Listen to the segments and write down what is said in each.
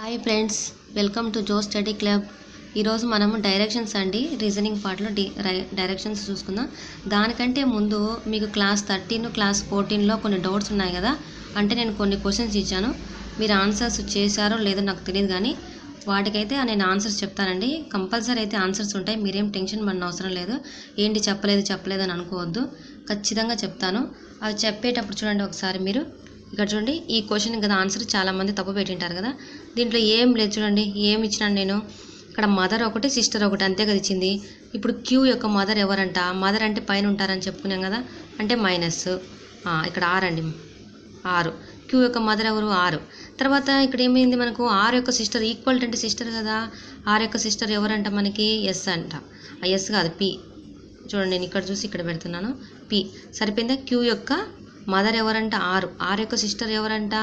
hi friends welcome to Jo study club ఈరోజు మనము directions అండి రీజనింగ్ పార్ట్లో డి రై- డైరెక్షన్స్ చూసుకుందాం దానికంటే ముందు మీకు క్లాస్ థర్టీన్ క్లాస్ ఫోర్టీన్లో కొన్ని డౌట్స్ ఉన్నాయి కదా అంటే నేను కొన్ని క్వశ్చన్స్ ఇచ్చాను మీరు ఆన్సర్స్ చేశారో లేదో నాకు తెలియదు కానీ వాటికైతే నేను ఆన్సర్స్ చెప్తానండి కంపల్సరీ అయితే ఆన్సర్స్ ఉంటాయి మీరేం టెన్షన్ పడిన అవసరం లేదు ఏంటి చెప్పలేదు చెప్పలేదు అని అనుకోవద్దు ఖచ్చితంగా చెప్తాను అవి చెప్పేటప్పుడు చూడండి ఒకసారి మీరు ఇక్కడ చూడండి ఈ క్వశ్చన్ కదా ఆన్సర్ చాలామంది తప్పు పెట్టింటారు కదా దీంట్లో ఏం లేదు చూడండి ఏం ఇచ్చినాను నేను ఇక్కడ మదర్ ఒకటి సిస్టర్ ఒకటి అంతే కదా ఇచ్చింది ఇప్పుడు క్యూ యొక్క మదర్ ఎవరంట మదర్ అంటే పైన ఉంటారని చెప్పుకున్నాం కదా అంటే మైనస్ ఇక్కడ ఆరు అండి ఆరు క్యూ యొక్క మదర్ ఎవరు ఆరు తర్వాత ఇక్కడ ఏమైంది మనకు ఆరు యొక్క సిస్టర్ ఈక్వల్ అంటే సిస్టర్ కదా ఆరు యొక్క సిస్టర్ ఎవరంట మనకి ఎస్ అంట ఆ ఎస్ కాదు పి చూడండి నేను ఇక్కడ చూసి ఇక్కడ పెడుతున్నాను పి సరిపోయిందా క్యూ యొక్క మదర్ ఎవరంట ఆరు ఆరు యొక్క సిస్టర్ ఎవరంట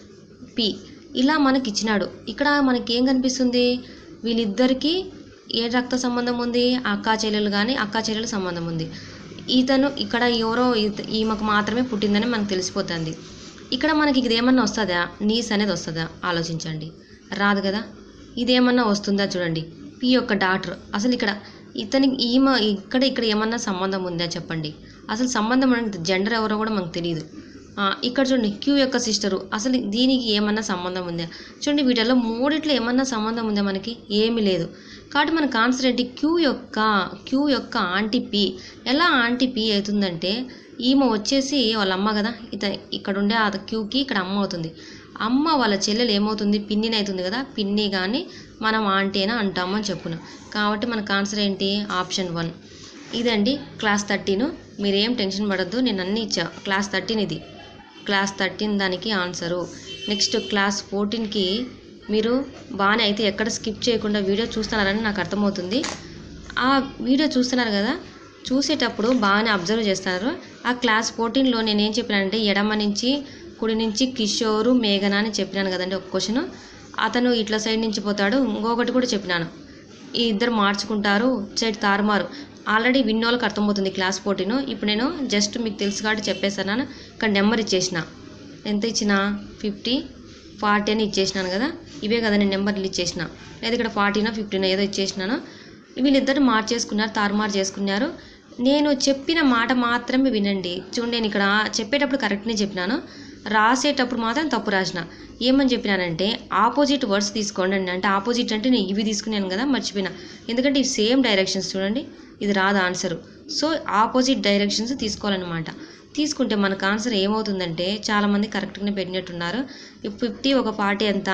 పి ఇలా మనకి ఇచ్చినాడు ఇక్కడ మనకి ఏం కనిపిస్తుంది వీళ్ళిద్దరికీ ఏ రక్త సంబంధం ఉంది అక్కా చెల్లెలు కానీ అక్కా చెల్లెలు సంబంధం ఉంది ఇతను ఇక్కడ ఎవరో ఈత- ఈమెకు మాత్రమే పుట్టిందని మనకు తెలిసిపోతుంది ఇక్కడ మనకి ఇది ఏమన్నా వస్తుందా నీస్ అనేది వస్తుందా ఆలోచించండి రాదు కదా ఇదేమన్నా వస్తుందా చూడండి పి యొక్క డాక్టర్ అసలు ఇక్కడ ఇతనికి ఈమె ఇక్కడ ఇక్కడ ఏమన్నా సంబంధం ఉందా చెప్పండి అసలు సంబంధం అంటే జెండర్ ఎవరో కూడా మనకు తెలియదు ఆ, ఇక్కడ చూడండి క్యూ యొక్క సిస్టరు అసలు దీనికి ఏమన్నా సంబంధం ఉందా చూడండి వీటిలో మూడిట్లో ఏమన్నా సంబంధం ఉందా మనకి ఏమీ లేదు కాబట్టి మనకు ఆన్సర్ ఏంటి క్యూ యొక్క క్యూ యొక్క ఆంటీ పి ఎలా ఆంటీ పి అవుతుందంటే ఈమె వచ్చేసి వాళ్ళ అమ్మ కదా ఇత ఇక్కడ ఉండే ఆ క్యూకి ఇక్కడ అమ్మ అవుతుంది అమ్మ వాళ్ళ చెల్లెలు ఏమవుతుంది పిన్నిని అవుతుంది కదా పిన్ని కానీ మనం ఆంటీ అయినా అంటామని చెప్పున్నాం కాబట్టి మనకు ఆన్సర్ ఏంటి ఆప్షన్ వన్ ఇదండి క్లాస్ థర్టీన్ మీరేం టెన్షన్ పడద్దు నేను అన్నీ ఇచ్చా క్లాస్ థర్టీన్ ఇది క్లాస్ థర్టీన్ దానికి ఆన్సరు నెక్స్ట్ క్లాస్ ఫోర్టీన్కి మీరు బాగానే అయితే ఎక్కడ స్కిప్ చేయకుండా వీడియో చూస్తున్నారని నాకు అర్థమవుతుంది ఆ వీడియో చూస్తున్నారు కదా చూసేటప్పుడు బాగానే అబ్జర్వ్ చేస్తున్నారు ఆ క్లాస్ ఫోర్టీన్లో నేను ఏం చెప్పినానంటే ఎడమ నుంచి కుడి నుంచి కిషోరు మేఘన అని చెప్పినాను కదండి ఒక క్వశ్చన్ అతను ఇట్లా సైడ్ నుంచి పోతాడు ఇంకొకటి కూడా చెప్పినాను ఈ ఇద్దరు మార్చుకుంటారు సైడ్ తారుమారు ఆల్రెడీ విన్నోళ్ళకి అర్థమవుతుంది క్లాస్ ఫోర్టీన్ ఇప్పుడు నేను జస్ట్ మీకు తెలుసు కాబట్టి చెప్పేసాను ఇక్కడ నెంబర్ ఇచ్చేసిన ఎంత ఇచ్చిన ఫిఫ్టీ ఫార్టీ అని ఇచ్చేసినాను కదా ఇవే కదా నేను నెంబర్లు ఇచ్చేసిన లేదా ఇక్కడ ఫార్టీనో ఫిఫ్టీనో ఏదో ఇచ్చేసినాను వీళ్ళిద్దరు మార్చేసుకున్నారు తారుమారు చేసుకున్నారు నేను చెప్పిన మాట మాత్రమే వినండి చూడండి నేను ఇక్కడ చెప్పేటప్పుడు కరెక్ట్నే చెప్పినాను రాసేటప్పుడు మాత్రం తప్పు రాసిన ఏమని చెప్పినానంటే ఆపోజిట్ వర్డ్స్ తీసుకోండి అండి అంటే ఆపోజిట్ అంటే నేను ఇవి తీసుకున్నాను కదా మర్చిపోయినా ఎందుకంటే ఇవి సేమ్ డైరెక్షన్స్ చూడండి ఇది రాదు ఆన్సర్ సో ఆపోజిట్ డైరెక్షన్స్ తీసుకోవాలన్నమాట తీసుకుంటే మనకు ఆన్సర్ ఏమవుతుందంటే చాలామంది కరెక్ట్గానే పెట్టినట్టున్నారు ఫిఫ్టీ ఒక ఫార్టీ ఎంత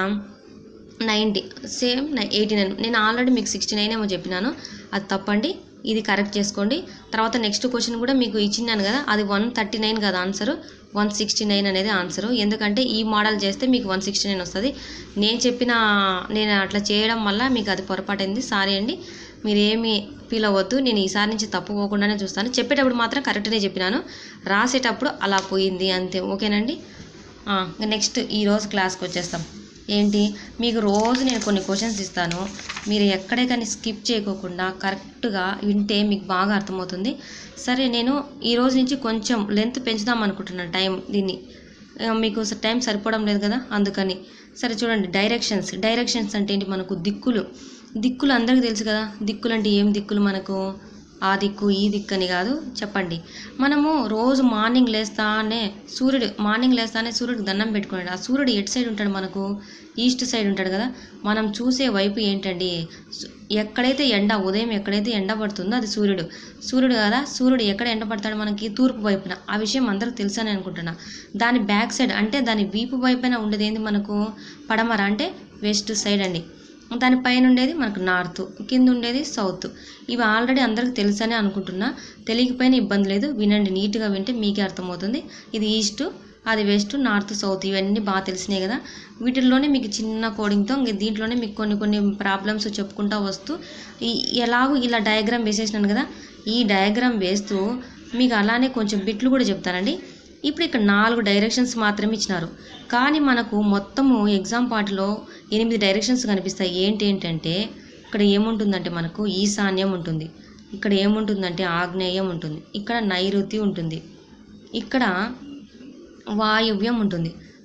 నైంటీ సేమ్ ఎయిటీ నైన్ నేను ఆల్రెడీ మీకు సిక్స్టీ నైన్ ఏమో చెప్పినాను అది తప్పండి ఇది కరెక్ట్ చేసుకోండి తర్వాత నెక్స్ట్ క్వశ్చన్ కూడా మీకు ఇచ్చినాను కదా అది వన్ థర్టీ నైన్ కదా ఆన్సర్ వన్ సిక్స్టీ నైన్ అనేది ఆన్సర్ ఎందుకంటే ఈ మోడల్ చేస్తే మీకు వన్ సిక్స్టీ నైన్ వస్తుంది నేను చెప్పిన నేను అట్లా చేయడం వల్ల మీకు అది పొరపాటైంది సారీ అండి మీరేమి ఫీల్ అవ్వద్దు నేను ఈసారి నుంచి తప్పు పోకుండానే చూస్తాను చెప్పేటప్పుడు మాత్రం కరెక్ట్నే చెప్పినాను రాసేటప్పుడు అలా పోయింది అంతే ఓకేనండి నెక్స్ట్ ఈరోజు క్లాస్కి వచ్చేస్తాం ఏంటి మీకు రోజు నేను కొన్ని క్వశ్చన్స్ ఇస్తాను మీరు ఎక్కడే కానీ స్కిప్ చేయకోకుండా కరెక్ట్గా వింటే మీకు బాగా అర్థమవుతుంది సరే నేను ఈ రోజు నుంచి కొంచెం లెంత్ పెంచుదాం అనుకుంటున్నాను టైం దీన్ని ఆ, మీకు స- టైం సరిపోవడం లేదు కదా అందుకని సరే చూడండి డైరెక్షన్స్ డైరెక్షన్స్ అంటే ఏంటి మనకు దిక్కులు దిక్కులు అందరికీ తెలుసు కదా దిక్కులు అంటే ఏం దిక్కులు మనకు ఆ దిక్కు ఈ దిక్కు అని కాదు చెప్పండి మనము రోజు మార్నింగ్ లేస్తానే సూర్యుడు మార్నింగ్ లేస్తానే సూర్యుడికి దండం పెట్టుకున్నాడు ఆ సూర్యుడు ఎటు సైడ్ ఉంటాడు మనకు ఈస్ట్ సైడ్ ఉంటాడు కదా మనం చూసే వైపు ఏంటండి సు- ఎక్కడైతే ఎండ ఉదయం ఎక్కడైతే ఎండ పడుతుందో అది సూర్యుడు సూర్యుడు కదా సూర్యుడు ఎక్కడ ఎండ పడతాడు మనకి తూర్పు వైపున ఆ విషయం అందరికి తెలుసని అనుకుంటున్నా దాని బ్యాక్ సైడ్ అంటే దాని వీపు వైపున ఉండేది ఏంది మనకు పడమర అంటే వెస్ట్ సైడ్ అండి దాని పైన ఉండేది మనకు నార్త్ కింద ఉండేది సౌత్ ఇవి ఆల్రెడీ అందరికి తెలుసనే అనుకుంటున్నా తెలియకపోయినా ఇబ్బంది లేదు వినండి నీట్గా వింటే మీకే అర్థమవుతుంది ఇది ఈస్ట్ అది వెస్ట్ నార్త్ సౌత్ ఇవన్నీ బాగా తెలిసినాయి కదా వీటిల్లోనే మీకు చిన్న కోడింగ్తో ఇంక దీంట్లోనే మీకు కొన్ని కొన్ని ప్రాబ్లమ్స్ చెప్పుకుంటా వస్తూ ఈ- ఎలాగో ఇలా డయాగ్రామ్ వేసేసినాను కదా ఈ డయాగ్రామ్ వేస్తూ మీకు అలానే కొంచెం బిట్లు కూడా చెప్తానండి ఇప్పుడు ఇక్కడ నాలుగు డైరెక్షన్స్ మాత్రమే ఇచ్చినారు కానీ మనకు మొత్తము ఎగ్జామ్ పార్ట్లో ఎనిమిది డైరెక్షన్స్ కనిపిస్తాయి ఏంటి ఏంటంటే ఇక్కడ ఏముంటుందంటే మనకు ఈశాన్యం ఉంటుంది ఇక్కడ ఏముంటుందంటే ఆగ్నేయం ఉంటుంది ఇక్కడ నైరుతి ఉంటుంది ఇక్కడ వాయువ్యం ఉంటుంది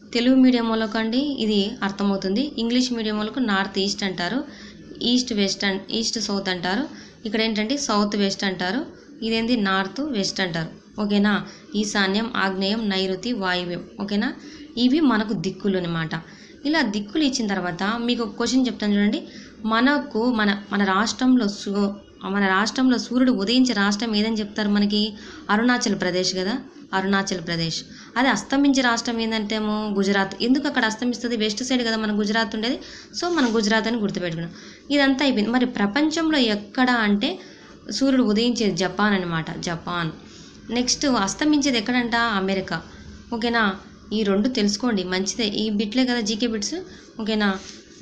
తెలుగు మీడియం వాళ్ళకు అండి ఇది అర్థమవుతుంది ఇంగ్లీష్ మీడియం వాళ్ళకు నార్త్ ఈస్ట్ అంటారు east west an east south అంటారు ఇక్కడ ఏంటంటే సౌత్ వెస్ట్ అంటారు ఇదేంది నార్త్ వెస్ట్ అంటారు ఓకేనా ఈశాన్యం ఆగ్నేయం నైరుతి వాయువ్యం ఓకేనా ఇవి మనకు దిక్కులు అనమాట ఇలా దిక్కులు ఇచ్చిన తర్వాత మీకు ఒక క్వశ్చన్ చెప్తాను చూడండి మనకు మన మన రాష్ట్రంలో సూ మన రాష్ట్రంలో సూర్యుడు ఉదయించే రాష్ట్రం ఏదని చెప్తారు మనకి అరుణాచల్ ప్రదేశ్ కదా అరుణాచల్ ప్రదేశ్ అదే అస్తమించే రాష్ట్రం ఏంటంటేమో గుజరాత్ ఎందుకు అక్కడ అస్తమిస్తుంది వెస్ట్ సైడ్ కదా మన గుజరాత్ ఉండేది సో మనం గుజరాత్ అని గుర్తుపెట్టుకున్నాం ఇదంతా అయిపోయింది మరి ప్రపంచంలో ఎక్కడ అంటే సూర్యుడు ఉదయించేది జపాన్ అనమాట జపాన్ నెక్స్ట్ అస్తమించేది ఎక్కడంట అమెరికా ఓకేనా ఈ రెండు తెలుసుకోండి మంచిదే ఈ బిట్లే కదా జీకే బిట్స్ ఓకేనా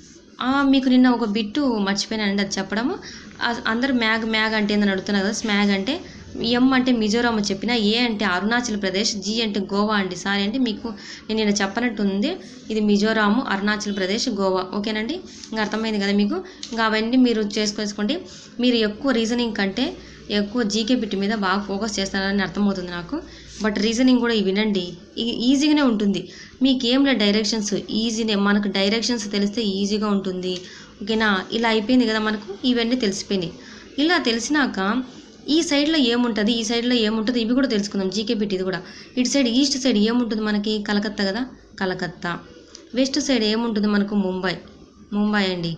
ఆ, మీకు నిన్న ఒక బిట్టు మర్చిపోయానండి అది చెప్పడము ఆ- అందరూ మ్యాగ్ మ్యాగ్ అంటే ఏందని అడుగుతున్నారు కదా స్మాగ్ అంటే ఎం అంటే మిజోరాం అని చెప్పిన ఏ అంటే అరుణాచల్ ప్రదేశ్ జీ అంటే గోవా అండి సారీ అంటే మీకు నేను నిన్న చెప్పనట్టు ఉంది ఇది మిజోరాము అరుణాచల్ ప్రదేశ్ గోవా ఓకేనండి ఇంకా అర్థమైంది కదా మీకు ఇంకా అవన్నీ మీరు చేసుకోసుకోండి మీరు ఎక్కువ రీజనింగ్ కంటే ఎక్కువ జీకే బిట్ మీద బాగా ఫోకస్ చేస్తారని అర్థమవుతుంది నాకు బట్ రీజనింగ్ కూడా ఇవి వినండి ఈ- ఈజీగానే ఉంటుంది మీకు ఏం లేదు డైరెక్షన్స్ ఈజీనే మనకు డైరెక్షన్స్ తెలిస్తే ఈజీగా ఉంటుంది ఓకేనా ఇలా అయిపోయింది కదా మనకు ఇవన్నీ తెలిసిపోయినాయి ఇలా తెలిసినాక ఈ సైడ్లో ఏముంటుంది ఈ సైడ్లో ఏముంటుంది ఇవి కూడా తెలుసుకుందాం జీకే బిట్ ఇది కూడా ఇటు సైడ్ ఈస్ట్ సైడ్ ఏముంటుంది మనకి కలకత్తా కదా కలకత్తా వెస్ట్ సైడ్ ఏముంటుంది మనకు ముంబై ముంబై అండి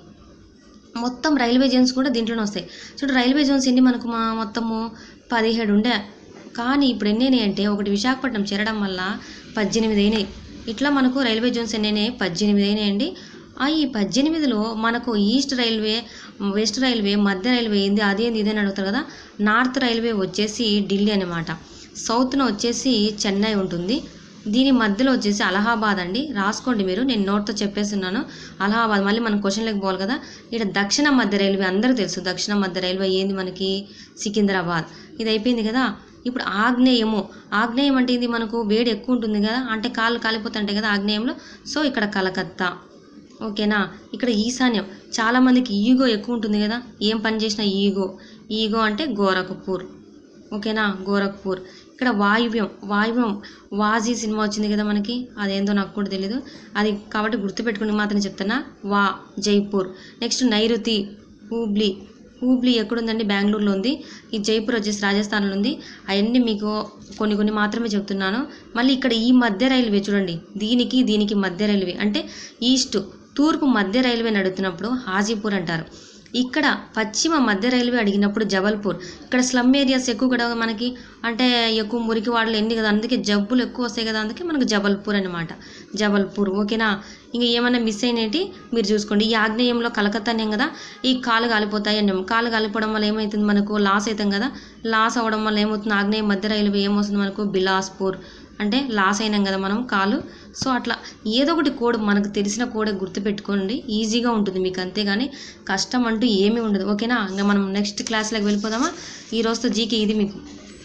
మొత్తం రైల్వే జోన్స్ కూడా దీంట్లోనే వస్తాయి చూడు రైల్వే జోన్స్ ఎన్ని మనకు మా మొత్తము పదిహేడు ఉండే కానీ ఇప్పుడు ఎన్ని అయినాయి అంటే ఒకటి విశాఖపట్నం చేరడం వల్ల పద్దెనిమిది అయినాయి ఇట్లా మనకు రైల్వే జోన్స్ ఎన్ని అయినాయి పద్దెనిమిది అయినాయండి ఆ ఈ పద్దెనిమిదిలో మనకు ఈస్ట్ రైల్వే వెస్ట్ రైల్వే మధ్య రైల్వే ఏంది అదేంది ఇదేని అడుగుతారు కదా నార్త్ రైల్వే వచ్చేసి ఢిల్లీ అనమాట సౌత్న వచ్చేసి చెన్నై ఉంటుంది దీని మధ్యలో వచ్చేసి అలహాబాద్ అండి రాసుకోండి మీరు నేను నోట్తో చెప్పేస్తున్నాను అలహాబాద్ మళ్ళీ మనం క్వశ్చన్లోకి పోవాలి కదా ఇక్కడ దక్షిణ మధ్య రైల్వే అందరూ తెలుసు దక్షిణ మధ్య రైల్వే ఏంది మనకి సికింద్రాబాద్ ఇది అయిపోయింది కదా ఇప్పుడు ఆగ్నేయము ఆగ్నేయం అంటే ఇది మనకు వేడి ఎక్కువ ఉంటుంది కదా అంటే కాళ్ళు కాలిపోతుంటాయి కదా ఆగ్నేయంలో సో ఇక్కడ కలకత్తా ఓకేనా ఇక్కడ ఈశాన్యం చాలామందికి ఈగో ఎక్కువ ఉంటుంది కదా ఏం పని చేసినా ఈగో ఈగో అంటే గోరఖపూర్ ఓకేనా గోరఖ్పూర్ ఇక్కడ వాయువ్యం వాయువ్యం వాజీ సినిమా వచ్చింది కదా మనకి అదేందో నాకు కూడా తెలీదు అది కాబట్టి గుర్తుపెట్టుకుని మాత్రం చెప్తున్నా వా జైపూర్ నెక్స్ట్ నైరుతి హూబ్లీ హూబ్లీ ఎక్కడుందండి బెంగళూరులో ఉంది ఈ జైపూర్ వచ్చేసి రాజస్థాన్లో ఉంది అవన్నీ మీకు కొన్ని కొన్ని మాత్రమే చెప్తున్నాను మళ్ళీ ఇక్కడ ఈ మధ్య రైల్వే చూడండి దీనికి దీనికి మధ్య రైల్వే అంటే ఈస్ట్ తూర్పు మధ్య రైల్వే నడుతున్నప్పుడు హాజీపూర్ అంటారు ఇక్కడ పశ్చిమ మధ్య రైల్వే అడిగినప్పుడు జబల్పూర్ ఇక్కడ స్లమ్ ఏరియాస్ ఎక్కువ కదా మనకి అంటే ఎక్కువ మురికి వాడలు ఎన్ని కదా అందుకే జబ్బులు ఎక్కువ వస్తాయి కదా అందుకే మనకు జబల్పూర్ అనమాట జబల్పూర్ ఓకేనా ఇంకా ఏమైనా మిస్ అయినవి మీరు చూసుకోండి ఈ ఆగ్నేయంలో కలకత్తా అనేం కదా ఈ కాలు కాలిపోతాయి అన్నాం కాలు కాలిపోవడం వల్ల ఏమవుతుంది మనకు లాస్ అవుతాం కదా లాస్ అవ్వడం వల్ల ఏమవుతుంది ఆగ్నేయం మధ్య రైల్వే ఏమవుతుంది మనకు బిలాస్పూర్ అంటే లాస్ అయినాం కదా మనం కాలు సో అట్లా ఏదో ఒకటి కోడ్ మనకు తెలిసిన కోడే గుర్తుపెట్టుకోండి ఈజీగా ఉంటుంది మీకు అంతేగాని కష్టం అంటూ ఏమీ ఉండదు ఓకేనా ఇంకా మనం నెక్స్ట్ క్లాస్లోకి వెళ్ళిపోదామా ఈ రోజుతో జీకే ఇది మీకు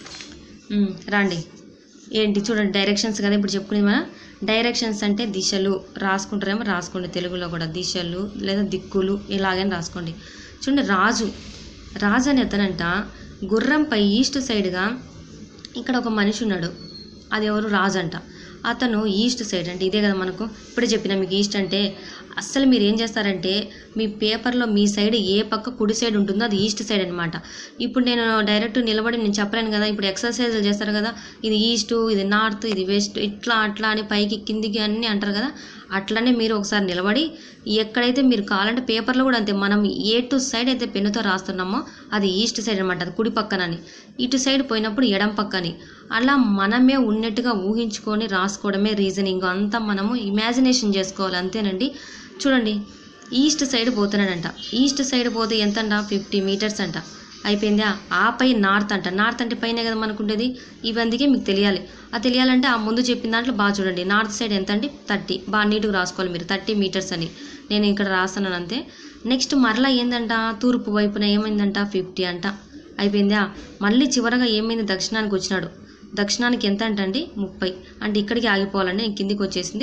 ఉమ్, రండి ఏంటి చూడండి డైరెక్షన్స్ కదా ఇప్పుడు చెప్పుకునేది మన డైరెక్షన్స్ అంటే దిశలు రాసుకుంటారేమో రాసుకోండి తెలుగులో కూడా దిశలు లేదా దిక్కులు ఇలాగని రాసుకోండి చూడండి రాజు రాజు అని అతనంట గుర్రంపై ఈస్ట్ సైడ్గా ఇక్కడ ఒక మనిషి ఉన్నాడు అది ఎవరు రాజు అంట అతను ఈస్ట్ సైడ్ అంటే ఇదే కదా మనకు ఇప్పుడే చెప్పిన మీకు ఈస్ట్ అంటే అస్సలు మీరు ఏం చేస్తారంటే మీ పేపర్లో మీ సైడ్ ఏ పక్క కుడి సైడ్ ఉంటుందో అది ఈస్ట్ సైడ్ అనమాట ఇప్పుడు నేను డైరెక్ట్ నిలబడి నేను చెప్పలేను కదా ఇప్పుడు ఎక్సర్సైజులు చేస్తారు కదా ఇది ఈస్ట్ ఇది నార్త్ ఇది వెస్ట్ ఇట్లా అట్లా అని పైకి కిందికి అన్నీ అంటారు కదా అట్లనే మీరు ఒకసారి నిలబడి ఎక్కడైతే మీరు కావాలంటే పేపర్లో కూడా అంతే మనం ఏ టు సైడ్ అయితే పెన్నుతో రాస్తున్నామో అది ఈస్ట్ సైడ్ అనమాట అది కుడి పక్కనని ఇటు సైడ్ పోయినప్పుడు ఎడం పక్కని అలా మనమే ఉన్నట్టుగా ఊహించుకొని రాసుకోవడమే రీజనింగ్ అంతా మనము ఇమాజినేషన్ చేసుకోవాలి అంతేనండి చూడండి ఈస్ట్ సైడ్ పోతున్నాడంట ఈస్ట్ సైడ్ పోతే ఎంత అంట ఫిఫ్టీ మీటర్స్ అంట అయిపోయిందా ఆ పై నార్త్ అంట నార్త్ అంటే పైన కదా మనకు ఉండేది ఇవి అందుకే మీకు తెలియాలి ఆ తెలియాలంటే ఆ ముందు చెప్పిన దాంట్లో బాగా చూడండి నార్త్ సైడ్ ఎంత అంటే థర్టీ బాగా నీట్గా రాసుకోవాలి మీరు థర్టీ మీటర్స్ అని నేను ఇక్కడ రాస్తున్నాను అంతే నెక్స్ట్ మరలా ఏందంట తూర్పు వైపున ఏమైందంట ఫిఫ్టీ అంట అయిపోయిందా మళ్ళీ చివరగా ఏమైంది దక్షిణానికి వచ్చినాడు దక్షిణానికి ఎంత అంటండి ముప్పై అంటే ఇక్కడికి ఆగిపోవాలండి నేను కిందికి వచ్చేసింది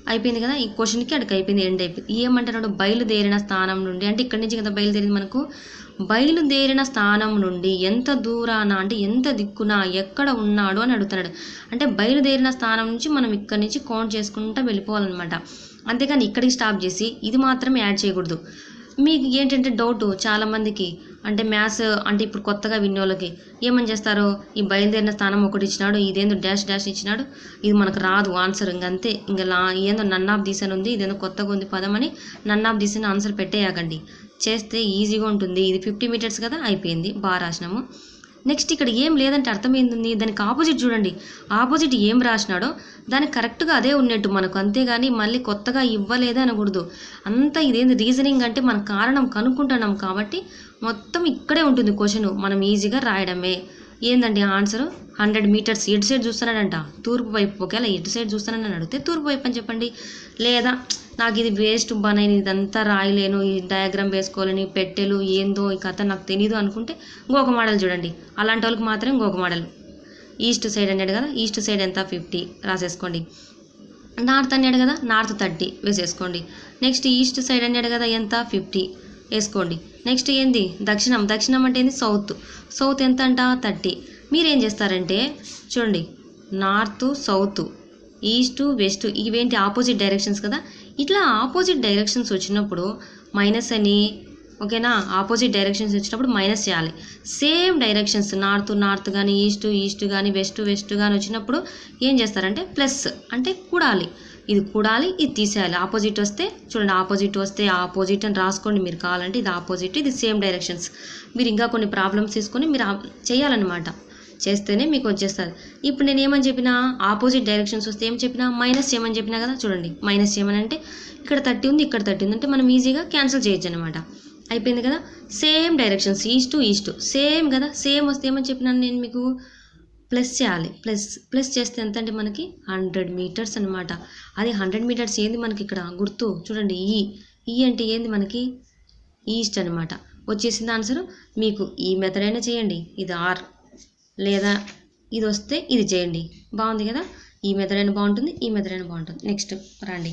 అయిపోయింది కదా ఈ క్వశ్చన్కి అక్కడికి అయిపోయింది ఎండ్ అయిపోయింది ఏమంటున్నాడు బయలుదేరిన స్థానం నుండి అంటే ఇక్కడి నుంచి కదా బయలుదేరింది మనకు బయలుదేరిన స్థానం నుండి ఎంత దూరాన అంటే ఎంత దిక్కున ఎక్కడ ఉన్నాడు అని అడుగుతున్నాడు అంటే బయలుదేరిన స్థానం నుంచి మనం ఇక్కడి నుంచి కౌంట్ చేసుకుంటూ వెళ్ళిపోవాలన్నమాట అంతేకాని ఇక్కడికి స్టాప్ చేసి ఇది మాత్రమే యాడ్ చేయకూడదు మీకు ఏంటంటే డౌట్ చాలామందికి అంటే మ్యాథ్స్ అంటే ఇప్పుడు కొత్తగా విన్నోళ్ళకి ఏమని చేస్తారు ఈ బయలుదేరిన స్థానం ఒకటి ఇచ్చినాడు ఇదేందో డాష్ డాష్ ఇచ్చినాడు ఇది మనకు రాదు ఆన్సర్ ఇంకంతే ఇంకా లా ఏందో నన్నాబ్ తీసాను ఉంది ఇదేందో కొత్తగా ఉంది పదం అని నన్నాబ్ తీసిన ఆన్సర్ పెట్టేయకండి చేస్తే ఈజీగా ఉంటుంది ఇది ఫిఫ్టీ మీటర్స్ కదా అయిపోయింది బాగా రాసినాము నెక్స్ట్ ఇక్కడ ఏం లేదంటే అర్థం ఏంది దానికి ఆపోజిట్ చూడండి ఆపోజిట్ ఏం రాసినాడో దానికి కరెక్ట్గా అదే ఉన్నట్టు మనకు అంతేగాని మళ్ళీ కొత్తగా ఇవ్వలేదే అనకూడదు అంతా ఇదేంది రీజనింగ్ అంటే మన కారణం కనుక్కుంటున్నాం కాబట్టి మొత్తం ఇక్కడే ఉంటుంది క్వశ్చన్ మనం ఈజీగా రాయడమే ఏందండి ఆన్సర్ హండ్రెడ్ మీటర్స్ ఇటు సైడ్ చూస్తున్నాడంట తూర్పు వైపు ఒకవేళ ఇటు సైడ్ చూస్తానని అడిగితే తూర్పు వైపు అని చెప్పండి లేదా నాకు ఇది వేస్ట్ పని నేను ఇదంతా రాయలేను ఈ డయాగ్రామ్ వేసుకోవాలని పెట్టెలు ఏందో ఈ కథ నాకు తెలీదు అనుకుంటే ఇంకొక మోడల్ చూడండి అలాంటి వాళ్ళకి మాత్రం ఇంకొక మోడల్ ఈస్ట్ సైడ్ అన్నాడు కదా ఈస్ట్ సైడ్ ఎంత ఫిఫ్టీ రాసేసుకోండి నార్త్ అన్నాడు కదా నార్త్ థర్టీ వేసేసుకోండి నెక్స్ట్ ఈస్ట్ సైడ్ అన్నాడు కదా ఎంత ఫిఫ్టీ వేసుకోండి నెక్స్ట్ ఏంది దక్షిణం దక్షిణం అంటే ఏంది సౌత్ సౌత్ ఎంత అంట థర్టీ మీరేం చేస్తారంటే చూడండి నార్త్ సౌత్ ఈస్ట్ వెస్ట్ ఇవేంటి ఆపోజిట్ డైరెక్షన్స్ కదా ఇట్లా ఆపోజిట్ డైరెక్షన్స్ వచ్చినప్పుడు మైనస్ అని ఓకేనా ఆపోజిట్ డైరెక్షన్స్ వచ్చినప్పుడు మైనస్ చేయాలి సేమ్ డైరెక్షన్స్ నార్త్ నార్త్ కానీ ఈస్ట్ ఈస్ట్ కానీ వెస్ట్ వెస్ట్ కానీ వచ్చినప్పుడు ఏం చేస్తారంటే ప్లస్ అంటే కూడాలి ఇది కూడాలి ఇది తీసేయాలి ఆపోజిట్ వస్తే చూడండి ఆపోజిట్ వస్తే ఆపోజిట్ అని రాసుకోండి మీరు కావాలంటే ఇది ఆపోజిట్ ఇది సేమ్ డైరెక్షన్స్ మీరు ఇంకా కొన్ని ప్రాబ్లమ్స్ తీసుకొని మీరు ఆ- చేయాలన్నమాట చేస్తేనే మీకు వచ్చేస్తుంది ఇప్పుడు నేను ఏమని చెప్పినా ఆపోజిట్ డైరెక్షన్స్ వస్తే ఏం చెప్పినా మైనస్ చేయమని చెప్పినా కదా చూడండి మైనస్ చేయమని అంటే ఇక్కడ థర్టీ ఉంది ఇక్కడ థర్టీ ఉంది అంటే మనం ఈజీగా క్యాన్సిల్ చేయొచ్చు అనమాట అయిపోయింది కదా same directions east east same కదా సేమ్ వస్తే ఏమని చెప్పినాను నేను మీకు ప్లస్ చేయాలి ప్లస్ ప్లస్ చేస్తే ఎంత అంటే మనకి హండ్రెడ్ మీటర్స్ అనమాట అది హండ్రెడ్ మీటర్స్ ఏంది మనకి ఇక్కడ గుర్తు చూడండి ఈ ఈ అంటే ఏంది మనకి ఈస్ట్ అనమాట వచ్చేసింది ఆన్సర్ మీకు ఈ మెథడ్ అయినా చేయండి ఇది ఆర్ లేదా ఇది వస్తే ఇది చేయండి బాగుంది కదా ఈ మెథడ్ అయినా బాగుంటుంది ఈ మెథడ్ అయినా బాగుంటుంది నెక్స్ట్ రండి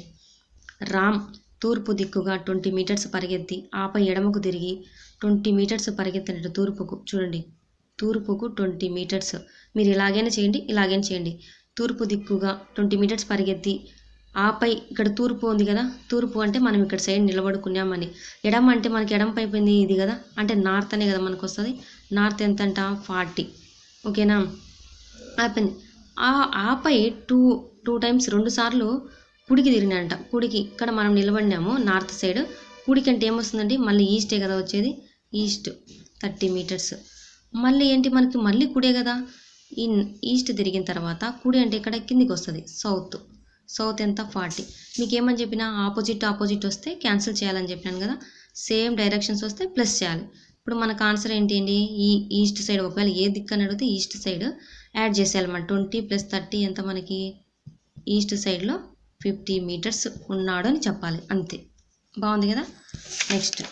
రామ్ తూర్పు దిక్కుగా ట్వంటీ మీటర్స్ పరిగెత్తి ఆపై ఎడమకు తిరిగి ట్వంటీ మీటర్స్ పరిగెత్తినట్టు తూర్పుకు చూడండి తూర్పుకు ట్వంటీ మీటర్స్ మీరు ఇలాగైనా చేయండి ఇలాగైనా చేయండి తూర్పు దిక్కుగా ట్వంటీ మీటర్స్ పరిగెత్తి ఆపై ఇక్కడ తూర్పు ఉంది కదా తూర్పు అంటే మనం ఇక్కడ సైడ్ నిలబడుకున్నామని ఎడమ అంటే మనకి ఎడమ అయిపోయింది ఇది కదా అంటే నార్త్ అనే కదా మనకు వస్తుంది నార్త్ ఎంత అంట ఫార్టీ ఓకేనా అయిపోయింది ఆ ఆపై టూ టూ టైమ్స్ రెండు సార్లు కుడికి తిరిగినంట కుడికి ఇక్కడ మనం నిలబడినాము నార్త్ సైడ్ కుడికి అంటే ఏమొస్తుందండి మళ్ళీ ఈస్టే కదా వచ్చేది ఈస్ట్ థర్టీ మీటర్స్ మళ్ళీ ఏంటి మనకి మళ్ళీ కుడే కదా ఈ ఈస్ట్ తిరిగిన తర్వాత కుడి అంటే ఇక్కడ కిందికి వస్తుంది సౌత్ సౌత్ ఎంత ఫార్టీ మీకు ఏమని చెప్పినా ఆపోజిట్ ఆపోజిట్ వస్తే క్యాన్సిల్ చేయాలని చెప్పినాను కదా సేమ్ డైరెక్షన్స్ వస్తే ప్లస్ చేయాలి ఇప్పుడు మనకు ఆన్సర్ ఏంటి అండి ఈ ఈస్ట్ సైడ్ ఒకవేళ ఏ దిక్కు అని అడిగితే ఈస్ట్ సైడ్ యాడ్ చేసేయాలన్నమాట ట్వంటీ ప్లస్ థర్టీ ఎంత మనకి ఈస్ట్ సైడ్లో ఫిఫ్టీ మీటర్స్ ఉన్నాడు అని చెప్పాలి అంతే బాగుంది కదా నెక్స్ట్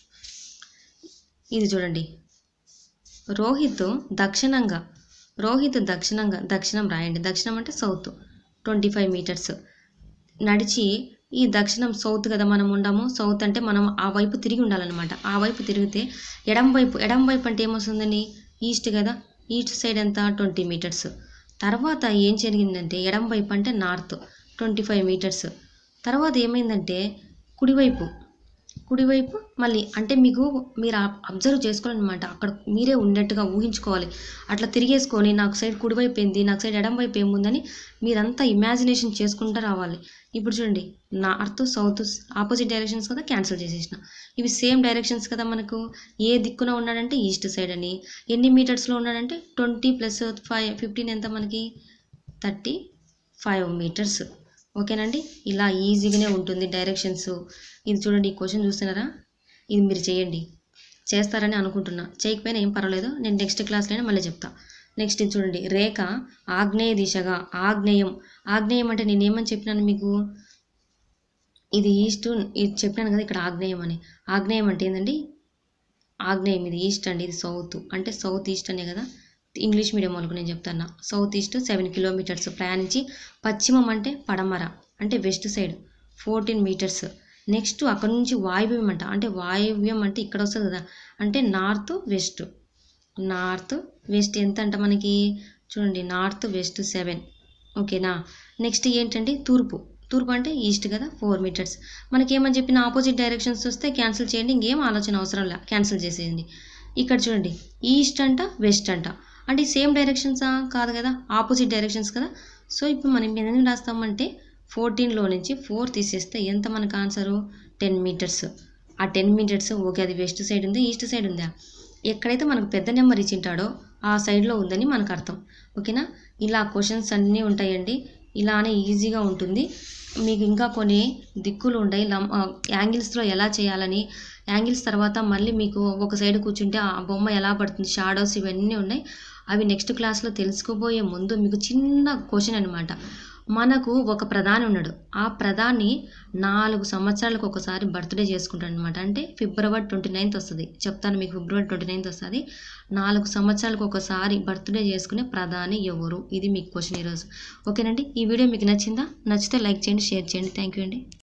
ఇది చూడండి రోహిత్ దక్షిణంగా రోహిత్ దక్షిణంగా దక్షిణం రాయండి దక్షిణం అంటే సౌత్ ట్వంటీ ఫైవ్ మీటర్స్ నడిచి ఈ దక్షిణం సౌత్ కదా మనం ఉండము సౌత్ అంటే మనం ఆ వైపు తిరిగి ఉండాలన్నమాట ఆ వైపు తిరిగితే ఎడం వైపు ఎడం వైపు అంటే ఏమొస్తుందండి ఈస్ట్ కదా ఈస్ట్ సైడ్ ఎంత ట్వంటీ మీటర్స్ తర్వాత ఏం జరిగిందంటే ఎడం వైపు అంటే నార్త్ ట్వంటీ ఫైవ్ మీటర్స్ తర్వాత ఏమైందంటే కుడివైపు కుడివైపు మళ్ళీ అంటే మీకు మీరు అబ్జర్వ్ చేసుకోవాలన్నమాట అక్కడ మీరే ఉన్నట్టుగా ఊహించుకోవాలి అట్లా తిరిగేసుకొని నాకు సైడ్ కుడివైపు ఏంది నాకు సైడ్ ఎడం వైపు ఏముందని మీరంతా ఇమాజినేషన్ చేసుకుంటూ రావాలి ఇప్పుడు చూడండి నార్త్ సౌత్ ఆపోజిట్ డైరెక్షన్స్ కదా క్యాన్సిల్ చేసేసిన ఇవి సేమ్ డైరెక్షన్స్ కదా మనకు ఏ దిక్కున ఉన్నాడంటే ఈస్ట్ సైడ్ అని ఎన్ని మీటర్స్లో ఉన్నాడంటే ట్వంటీ ప్లస్ ఫైవ్ ఫిఫ్టీన్ ఎంత మనకి థర్టీ ఫైవ్ మీటర్స్ ఓకేనండి ఇలా ఈజీగానే ఉంటుంది డైరెక్షన్స్ ఇది చూడండి ఈ క్వశ్చన్ చూస్తున్నారా ఇది మీరు చేయండి చేస్తారని అనుకుంటున్నా చేయకపోయినా ఏం పర్వాలేదు నేను నెక్స్ట్ క్లాస్లోనే మళ్ళీ చెప్తా నెక్స్ట్ ఇది చూడండి రేఖ ఆగ్నేయ దిశగా ఆగ్నేయం ఆగ్నేయం అంటే నేను ఏమని చెప్పినాను మీకు ఇది ఈస్ట్ ఇది చెప్పినాను కదా ఇక్కడ ఆగ్నేయం అని ఆగ్నేయం అంటే ఏంటండి ఆగ్నేయం ఇది ఈస్ట్ అండి ఇది సౌత్ అంటే సౌత్ ఈస్ట్ అనే కదా ఇంగ్లీష్ మీడియం వాళ్ళకు నేను చెప్తాను సౌత్ ఈస్ట్ సెవెన్ కిలోమీటర్స్ ప్రయాణించి పశ్చిమం అంటే పడమర అంటే west side fourteen meters next అక్కడ నుంచి వాయువ్యం అంట అంటే వాయువ్యం అంటే ఇక్కడ వస్తుంది కదా అంటే నార్త్ వెస్ట్ నార్త్ వెస్ట్ ఎంత అంట మనకి చూడండి నార్త్ వెస్ట్ సెవెన్ ఓకేనా నెక్స్ట్ ఏంటంటే తూర్పు తూర్పు అంటే ఈస్ట్ కదా ఫోర్ మీటర్స్ మనకి ఏమని చెప్పిన ఆపోజిట్ డైరెక్షన్స్ వస్తే క్యాన్సిల్ చేయండి ఇంకేం ఆలోచన అవసరం లే క్యాన్సిల్ చేసేయండి ఇక్కడ చూడండి ఈస్ట్ అంట వెస్ట్ అంట అంటే సేమ్ డైరెక్షన్సా కాదు కదా ఆపోజిట్ డైరెక్షన్స్ కదా సో ఇప్పుడు మనం ఏం రాస్తామంటే ఫోర్టీన్లో నుంచి ఫోర్ తీసేస్తే ఎంత మనకు ఆన్సరు టెన్ మీటర్స్ ఆ టెన్ మీటర్స్ ఓకే అది వెస్ట్ సైడ్ ఉందా ఈస్ట్ సైడ్ ఉందా ఎక్కడైతే మనకు పెద్ద నెంబర్ ఇచ్చింటాడో ఆ సైడ్లో ఉందని మనకు అర్థం ఓకేనా ఇలా క్వశ్చన్స్ అన్నీ ఉంటాయండి ఇలానే ఈజీగా ఉంటుంది మీకు ఇంకా కొన్ని దిక్కులు ఉంటాయి లం యాంగిల్స్లో ఎలా చేయాలని యాంగిల్స్ తర్వాత మళ్ళీ మీకు ఒక సైడ్ కూర్చుంటే ఆ బొమ్మ ఎలా పడుతుంది షాడోస్ ఇవన్నీ ఉన్నాయి అవి నెక్స్ట్ క్లాస్లో తెలుసుకోబోయే ముందు మీకు చిన్న క్వశ్చన్ అనమాట మనకు ఒక ప్రధాని ఉన్నాడు ఆ ప్రధాని నాలుగు సంవత్సరాలకు ఒకసారి బర్త్డే చేసుకుంటాడు అనమాట అంటే ఫిబ్రవరి ట్వంటీ నైన్త్ వస్తుంది చెప్తాను మీకు ఫిబ్రవరి ట్వంటీ నైన్త్ వస్తుంది నాలుగు సంవత్సరాలకు ఒకసారి బర్త్డే చేసుకునే ప్రధాని ఎవరు ఇది మీకు క్వశ్చన్ ఈరోజు ఓకేనండి ఈ వీడియో మీకు నచ్చిందా నచ్చితే లైక్ చేయండి షేర్ చేయండి థ్యాంక్ యూ అండి